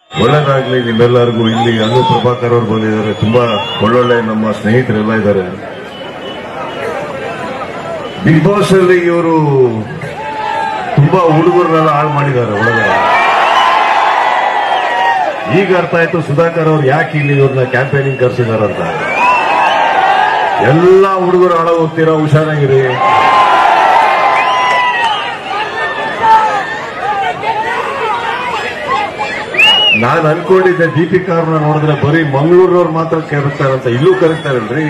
ಒಳ್ಳೇದಾಗ್ಲಿ ನಿಮ್ಮೆಲ್ಲರಿಗೂ ಇಲ್ಲಿ ಅನು ಪ್ರಭಾಕರ್ ಅವರು ಬಂದಿದ್ದಾರೆ ತುಂಬಾ ಒಳ್ಳೊಳ್ಳೆ ನಮ್ಮ ಸ್ನೇಹಿತರೆಲ್ಲ ಇದ್ದಾರೆ ಬಿಗ್ ಬಾಸ್ ಅಲ್ಲಿ ಇವರು ತುಂಬಾ ಹುಡುಗರನ್ನೆಲ್ಲ ಹಾಳು ಮಾಡಿದ್ದಾರೆ ಒಳಗಡೆ ಈಗ ಅರ್ಥ ಆಯ್ತು ಸುಧಾಕರ್ ಅವ್ರು ಯಾಕೆ ಇಲ್ಲಿ ಇವ್ರನ್ನ ಕ್ಯಾಂಪೇನಿಂಗ್ ಕರ್ಸಿದಾರಂತ ಎಲ್ಲ ಹುಡುಗರು ಹಾಳ ಹೋಗ್ತೀರಾ ಹುಷಾರಾಗಿರಿ ನಾನು ಅನ್ಕೊಂಡಿದ್ದೆ ದೀಪಿಕಾ ಅವ್ರನ್ನ ನೋಡಿದ್ರೆ ಬರೀ ಮಂಗಳೂರವ್ರು ಮಾತ್ರ ಕರೀತಾರಂತ ಇಲ್ಲೂ ಕರೀತಾರಲ್ರಿ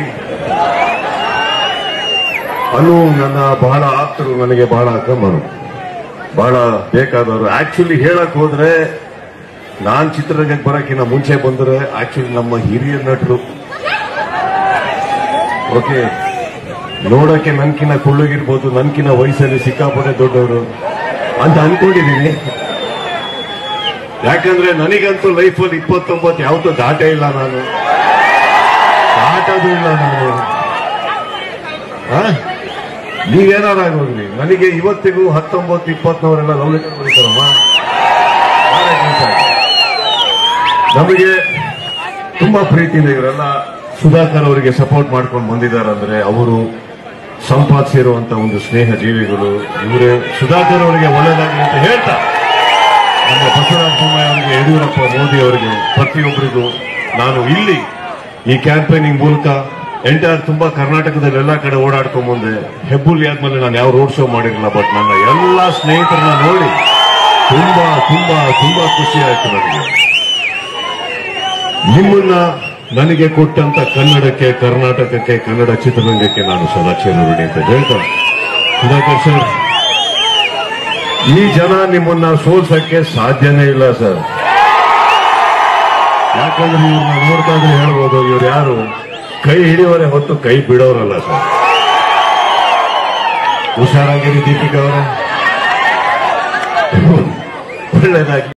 ಅನು ನನ್ನ ಬಹಳ ಆಪ್ತರು ನನಗೆ ಬಹಳ ಅಕ್ಕಮ್ಮರು ಬಹಳ ಬೇಕಾದವರು ಆಕ್ಚುಲಿ ಹೇಳಕ್ ಹೋದ್ರೆ ನಾನ್ ಚಿತ್ರರಂಗಕ್ಕೆ ಬರಕ್ಕಿಂತ ಮುಂಚೆ ಬಂದ್ರೆ ಆಕ್ಚುಲಿ ನಮ್ಮ ಹಿರಿಯ ನಟರು ಓಕೆ ನೋಡಕ್ಕೆ ನನ್ಕಿನ ಕುಳ್ಳಗಿರ್ಬೋದು ನನ್ಕಿನ ವಯಸ್ಸಲ್ಲಿ ಸಿಕ್ಕಾಪಟ್ಟೆ ದೊಡ್ಡವರು ಅಂತ ಅನ್ಕೊಂಡಿದ್ದೀನಿ ಯಾಕಂದ್ರೆ ನನಗಂತೂ ಲೈಫಲ್ಲಿ ಇಪ್ಪತ್ತೊಂಬತ್ತು ಯಾವತ್ತೂ ದಾಟೇ ಇಲ್ಲ ನಾನು ದಾಟೋದು ಇಲ್ಲ ನಾನು ಆ? ನೀವೇನಾರು ಆಗೋಗ್ಲಿ ನನಗೆ ಇವತ್ತಿಗೂ ಹತ್ತೊಂಬತ್ತು ಇಪ್ಪತ್ತನವರೆಲ್ಲ ಲವ್ ಲೆಟರ್ ಬರೀತಾರಮ್ಮ ಬಹಳ ಕೆಲಸ ಇದೆ. ನಮಗೆ ತುಂಬಾ ಪ್ರೀತಿಯಿಂದ ಇವರೆಲ್ಲ ಸುಧಾಕರ್ ಅವರಿಗೆ ಸಪೋರ್ಟ್ ಮಾಡ್ಕೊಂಡು ಬಂದಿದ್ದಾರೆ ಅವರು ಸಂಪಾದಿಸಿರುವಂತ ಒಂದು ಸ್ನೇಹ ಜೀವಿಗಳು ಇವರೇ ಸುಧಾಕರ್ ಅವರಿಗೆ ಒಳ್ಳೆಯದಾಗಲಿ ಅಂತ ಹೇಳ್ತಾ ನಮ್ಮ ಬಸವರಾಜ ಬೊಮ್ಮಾಯಿ ಅವರಿಗೆ ಯಡಿಯೂರಪ್ಪ ಮೋದಿ ಅವರಿಗೆ ಪ್ರತಿಯೊಬ್ಬರಿಗೂ ನಾನು ಇಲ್ಲಿ ಈ ಕ್ಯಾಂಪೇನಿಂಗ್ ಮೂಲಕ ಎಂಟೈರ್ ತುಂಬಾ ಕರ್ನಾಟಕದಲ್ಲಿ ಎಲ್ಲಾ ಕಡೆ ಓಡಾಡ್ಕೊಂಡ್ ಬಂದೆ ಹೆಬ್ಬುಲಿ ಆದ್ಮೇಲೆ ನಾನು ಯಾವ ರೋಡ್ ಶೋ ಮಾಡಿರಲಿಲ್ಲ ಬಟ್ ನನ್ನ ಎಲ್ಲಾ ಸ್ನೇಹಿತರನ್ನ ನೋಡಿ ತುಂಬಾ ತುಂಬಾ ತುಂಬಾ ಖುಷಿ ಆಯ್ತು ನನಗೆ ನಿಮ್ಮನ್ನ ನನಗೆ ಕೊಟ್ಟಂತ ಕನ್ನಡಕ್ಕೆ ಕರ್ನಾಟಕಕ್ಕೆ ಕನ್ನಡ ಚಿತ್ರರಂಗಕ್ಕೆ ನಾನು ಸದಾ ಚಿರಋಣಿ ಅಂತ ಹೇಳ್ತಾ ಸುಧಾಕರ್ ಸರ್ ಈ ಜನ ನಿಮ್ಮನ್ನ ಸೋಲ್ಸಕ್ಕೆ ಸಾಧ್ಯನೇ ಇಲ್ಲ ಸರ್ ಯಾಕಂದ್ರೆ ಇವ್ರನ್ನ ನೋಡ್ತಾ ಇದ್ರೆ ಹೇಳ್ಬೋದು ಇವ್ರು ಯಾರು ಕೈ ಹಿಡಿಯೋರೆ ಹೊತ್ತು ಕೈ ಬಿಡೋರಲ್ಲ ಸರ್ ಹುಷಾರಾಗಿರಿ ದೀಪಿಕಾ ಅವರೇ ಒಳ್ಳೇದಾಗಿ